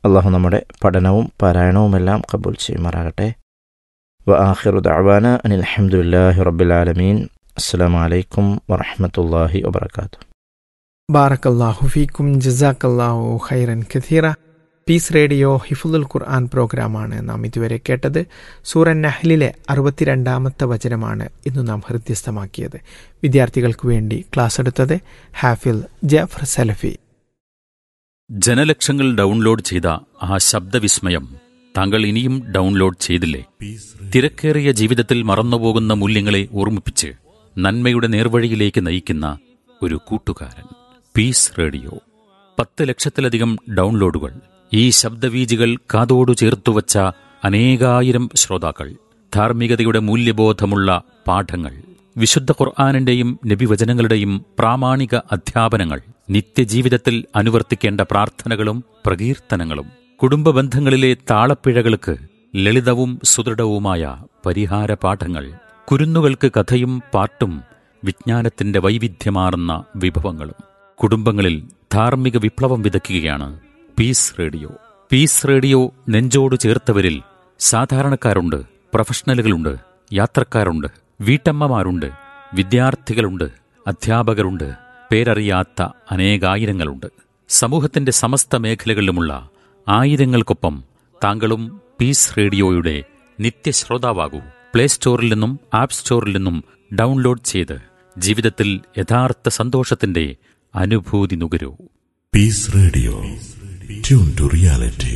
അള്ളാഹു നമ്മുടെ പഠനവും പാരായണവുമെല്ലാം കബൂൽ ചെയ്യുമാറാകട്ടെ വ ആഖിറു ദഅവാന അനിൽ അൽഹംദുലില്ലാഹി റബ്ബിൽ ആലമീൻ അസ്സലാമു അലൈക്കും വറഹ്മത്തുള്ളാഹി വബറകാതുഹു ബാറക്കല്ലാഹു ഫീക്കും ജസാക്കല്ലാഹു ഖൈറൻ കഥീറ പീസ് റേഡിയോ ഹിഫുൽ ഖുർആൻ പ്രോഗ്രാമാണ് നാം ഇതുവരെ കേട്ടത് സൂറൻ നഹ്ലിലെ അറുപത്തിരണ്ടാമത്തെ വചനമാണ് ഇന്ന് നാം ഹൃദ്യസ്ഥമാക്കിയത് വിദ്യാർത്ഥികൾക്ക് വേണ്ടി ക്ലാസ് എടുത്തത് ഹാഫിൽ ജാഫർ സലഫി ജനലക്ഷങ്ങൾ ഡൗൺലോഡ് ചെയ്ത ആ ശബ്ദവിസ്മയം താങ്കൾ ഇനിയും ഡൗൺലോഡ് ചെയ്തില്ലേ തിരക്കേറിയ ജീവിതത്തിൽ മറന്നുപോകുന്ന മൂല്യങ്ങളെ ഓർമ്മിപ്പിച്ച് നന്മയുടെ നേർവഴിയിലേക്ക് നയിക്കുന്ന ഒരു കൂട്ടുകാരൻ പീസ് റേഡിയോ പത്ത് ലക്ഷത്തിലധികം ഡൗൺലോഡുകൾ ഈ ശബ്ദവീജികൾ കാതോടു ചേർത്തുവച്ച അനേകായിരം ശ്രോതാക്കൾ ധാർമ്മികതയുടെ മൂല്യബോധമുള്ള പാഠങ്ങൾ വിശുദ്ധ ഖുർആാനിന്റെയും നബിവചനങ്ങളുടെയും പ്രാമാണിക അധ്യാപനങ്ങൾ നിത്യജീവിതത്തിൽ അനുവർത്തിക്കേണ്ട പ്രാർത്ഥനകളും പ്രകീർത്തനങ്ങളും കുടുംബ ബന്ധങ്ങളിലെ താളപ്പിഴകൾക്ക് ലളിതവും സുദൃഢവുമായ പരിഹാര പാഠങ്ങൾ കുരുന്നുകൾക്ക് കഥയും പാട്ടും വിജ്ഞാനത്തിന്റെ വൈവിധ്യമാർന്ന വിഭവങ്ങളും കുടുംബങ്ങളിൽ ധാർമ്മിക വിപ്ലവം വിതയ്ക്കുകയാണ് പീസ് റേഡിയോ പീസ് റേഡിയോ നെഞ്ചോട് ചേർത്തവരിൽ സാധാരണക്കാരുണ്ട് പ്രൊഫഷണലുകളുണ്ട് യാത്രക്കാരുണ്ട് വീട്ടമ്മമാരുണ്ട് വിദ്യാർത്ഥികളുണ്ട് അധ്യാപകരുണ്ട് പേരറിയാത്ത അനേകായിരങ്ങളുണ്ട് സമൂഹത്തിന്റെ സമസ്ത മേഖലകളിലുമുള്ള ആയിരങ്ങൾക്കൊപ്പം താങ്കളും പീസ് റേഡിയോയുടെ നിത്യശ്രോതാവാകൂ പ്ലേ സ്റ്റോറിൽ നിന്നും ആപ്പ് സ്റ്റോറിൽ നിന്നും ഡൗൺലോഡ് ചെയ്ത് ജീവിതത്തിൽ യഥാർത്ഥ സന്തോഷത്തിന്റെ അനുഭൂതി നുകരൂ Peace Radio. Tune to reality.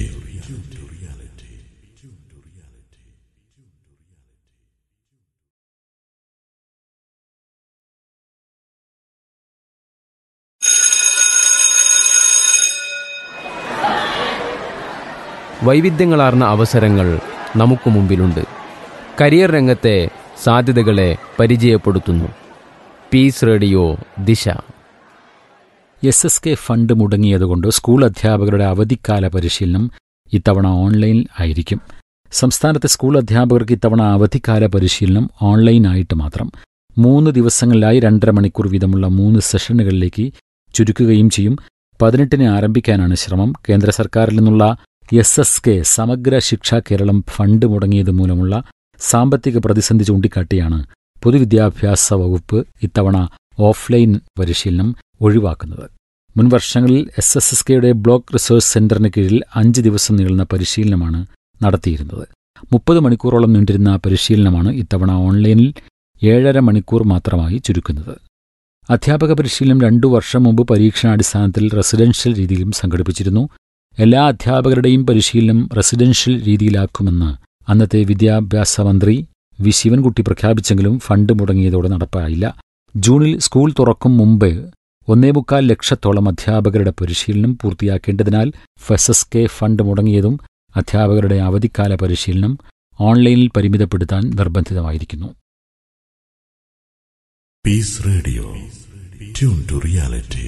വൈവിധ്യങ്ങളാർന്ന അവസരങ്ങൾ നമുക്ക് മുമ്പിലുണ്ട് കരിയർ രംഗത്തെ സാധ്യതകളെ പരിചയപ്പെടുത്തുന്നു peace radio Disha S S K fund മുടങ്ങിയതുകൊണ്ട് സ്കൂൾ അധ്യാപകരുടെ അവധിക്കാല പരിശീലനം ഇത്തവണ ഓൺലൈൻ ആയിരിക്കും സംസ്ഥാനത്തെ സ്കൂൾ അധ്യാപകർക്ക് ഇത്തവണ അവധിക്കാല പരിശീലനം ഓൺലൈനായിട്ട് മാത്രം മൂന്ന് ദിവസങ്ങളിലായി രണ്ടര മണിക്കൂർ വീതമുള്ള മൂന്ന് സെഷനുകളിലേക്ക് ചുരുക്കുകയും ചെയ്യും പതിനെട്ടിന് ആരംഭിക്കാനാണ് ശ്രമം കേന്ദ്ര സർക്കാരിൽ നിന്നുള്ള എസ് എസ് കെ സമഗ്ര ശിക്ഷ കേരളം ഫണ്ട് മുടങ്ങിയത് മൂലമുള്ള സാമ്പത്തിക പ്രതിസന്ധി ചൂണ്ടിക്കാട്ടിയാണ് പൊതുവിദ്യാഭ്യാസ വകുപ്പ് ഇത്തവണ ഓഫ്ലൈൻ പരിശീലനം ഒഴിവാക്കുന്നത് മുൻ വർഷങ്ങളിൽ എസ് എസ് എസ് കെയുടെ ബ്ലോക്ക് റിസോഴ്സ് സെന്ററിന് കീഴിൽ അഞ്ച് ദിവസം നീളുന്ന പരിശീലനമാണ് നടത്തിയിരുന്നത് മുപ്പത് മണിക്കൂറോളം നീണ്ടിരുന്ന പരിശീലനമാണ് ഇത്തവണ ഓൺലൈനിൽ ഏഴര മണിക്കൂർ മാത്രമായി ചുരുക്കുന്നത് അധ്യാപക പരിശീലനം രണ്ടു വർഷം മുമ്പ് പരീക്ഷണാടിസ്ഥാനത്തിൽ റെസിഡൻഷ്യൽ രീതിയിലും സംഘടിപ്പിച്ചിരുന്നു എല്ലാ അധ്യാപകരുടെയും പരിശീലനം റെസിഡൻഷ്യൽ രീതിയിലാക്കുമെന്ന് അന്നത്തെ വിദ്യാഭ്യാസ മന്ത്രി വി ശിവൻകുട്ടി പ്രഖ്യാപിച്ചെങ്കിലും ഫണ്ട് മുടങ്ങിയതോടെ നടപ്പായില്ല ജൂണിൽ സ്കൂൾ തുറക്കും മുമ്പ് ഒന്നേമുക്കാൽ ലക്ഷത്തോളം അധ്യാപകരുടെ പരിശീലനം പൂർത്തിയാക്കേണ്ടതിനാൽ ഫെസസ് കെ ഫണ്ട് മുടങ്ങിയതും അധ്യാപകരുടെ അവധിക്കാല പരിശീലനം ഓൺലൈനിൽ പരിമിതപ്പെടുത്താൻ നിർബന്ധിതമായിരിക്കുന്നു Peace Radio. Tune to reality.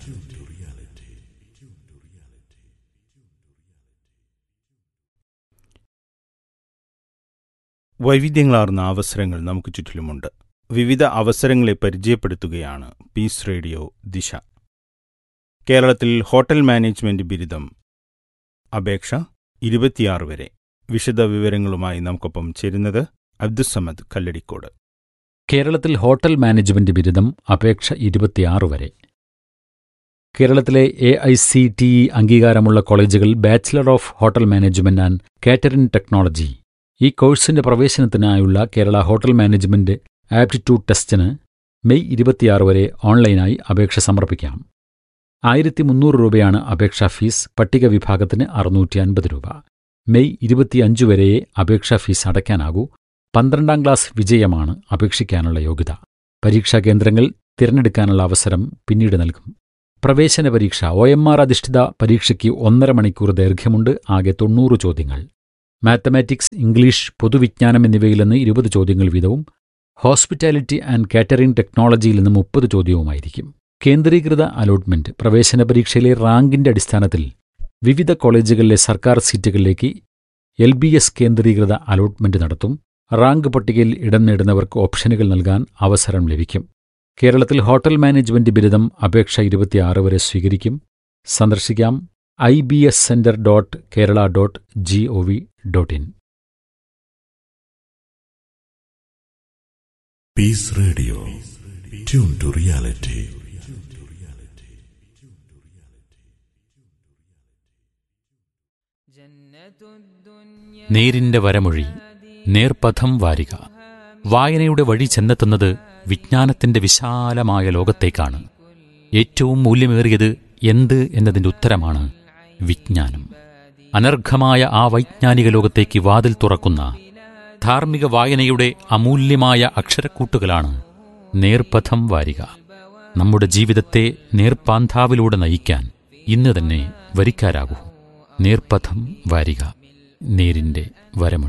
വൈവിധ്യങ്ങളാർന്ന അവസരങ്ങൾ നമുക്ക് ചുറ്റിലുമുണ്ട് വിവിധ അവസരങ്ങളെ പരിചയപ്പെടുത്തുകയാണ് പീസ് റേഡിയോ ദിശ കേരളത്തിൽ ഹോട്ടൽ മാനേജ്മെന്റ് ബിരുദം അപേക്ഷ ഇരുപത്തിയാറ് വരെ വിശദ വിവരങ്ങളുമായി നമുക്കൊപ്പം ചേരുന്നത് അബ്ദുസമദ് കല്ലടിക്കോട് കേരളത്തിൽ ഹോട്ടൽ മാനേജ്മെന്റ് ബിരുദം അപേക്ഷ ഇരുപത്തിയാറ് വരെ കേരളത്തിലെ A I C T E അംഗീകാരമുള്ള കോളേജുകൾ bachelor of hotel management and catering technology ഈ കോഴ്സിന്റെ പ്രവേശനത്തിനായുള്ള കേരള ഹോട്ടൽ മാനേജ്മെന്റ് ആപ്റ്റിറ്റ്യൂഡ് ടെസ്റ്റിന് മെയ് ഇരുപത്തിയാറ് വരെ ഓൺലൈനായി അപേക്ഷ സമർപ്പിക്കാം ആയിരത്തി മുന്നൂറ് രൂപയാണ് അപേക്ഷാ ഫീസ് പട്ടിക വിഭാഗത്തിന് അറുന്നൂറ്റി അൻപത് രൂപ മെയ് ഇരുപത്തിയഞ്ച് വരെയേ അപേക്ഷാ ഫീസ് അടയ്ക്കാനാകൂ പന്ത്രണ്ടാം ക്ലാസ് വിജയമാണ് അപേക്ഷിക്കാനുള്ള യോഗ്യത പരീക്ഷാ കേന്ദ്രങ്ങൾ തിരഞ്ഞെടുക്കാനുള്ള അവസരം പിന്നീട് നൽകും പ്രവേശന പരീക്ഷ ഒ എം ആർ അധിഷ്ഠിത പരീക്ഷയ്ക്ക് ഒന്നര മണിക്കൂർ ദൈർഘ്യമുണ്ട് ആകെ തൊണ്ണൂറ് ചോദ്യങ്ങൾ മാത്തമാറ്റിക്സ് ഇംഗ്ലീഷ് പൊതുവിജ്ഞാനം എന്നിവയിൽ നിന്ന് ഇരുപത് ചോദ്യങ്ങൾ വീതവും ഹോസ്പിറ്റാലിറ്റി ആൻഡ് കാറ്ററിംഗ് ടെക്നോളജിയിൽ നിന്ന് മുപ്പത് ചോദ്യവുമായിരിക്കും കേന്ദ്രീകൃത അലോട്ട്മെന്റ് പ്രവേശന പരീക്ഷയിലെ റാങ്കിന്റെ അടിസ്ഥാനത്തിൽ വിവിധ കോളേജുകളിലെ സർക്കാർ സീറ്റുകളിലേക്ക് എൽ ബി എസ് കേന്ദ്രീകൃത അലോട്ട്മെന്റ് നടത്തും റാങ്ക് പട്ടികയിൽ ഇടം നേടുന്നവർക്ക് ഓപ്ഷനുകൾ നൽകാൻ അവസരം ലഭിക്കും കേരളത്തിൽ ഹോട്ടൽ മാനേജ്മെന്റ് ബിരുദം അപേക്ഷ ഇരുപത്തിയാറ് വരെ സ്വീകരിക്കും സന്ദർശിക്കാം I B S centre dot Kerala dot G O V dot in Peace Radio. Tune to reality. നേരിന്റെ വരമൊഴി നേർപഥം വാരിക വായനയുടെ വഴി ചെന്നെത്തുന്നത് വിജ്ഞാനത്തിന്റെ വിശാലമായ ലോകത്തേക്കാണ് ഏറ്റവും മൂല്യമേറിയത് എന്ത് എന്നതിന്റെ ഉത്തരമാണ് വിജ്ഞാനം അനർഘമായ ആ വൈജ്ഞാനിക ലോകത്തേക്ക് വാതിൽ തുറക്കുന്ന ധാർമ്മിക വായനയുടെ അമൂല്യമായ അക്ഷരക്കൂട്ടുകളാണ് നേർപഥം വാരിക നമ്മുടെ ജീവിതത്തെ നേർപ്പാന്താവിലൂടെ നയിക്കാൻ ഇന്ന് തന്നെ വരിക്കാരാകൂ നേർപഥം വാരിക നേരിന്റെ വരമൊഴി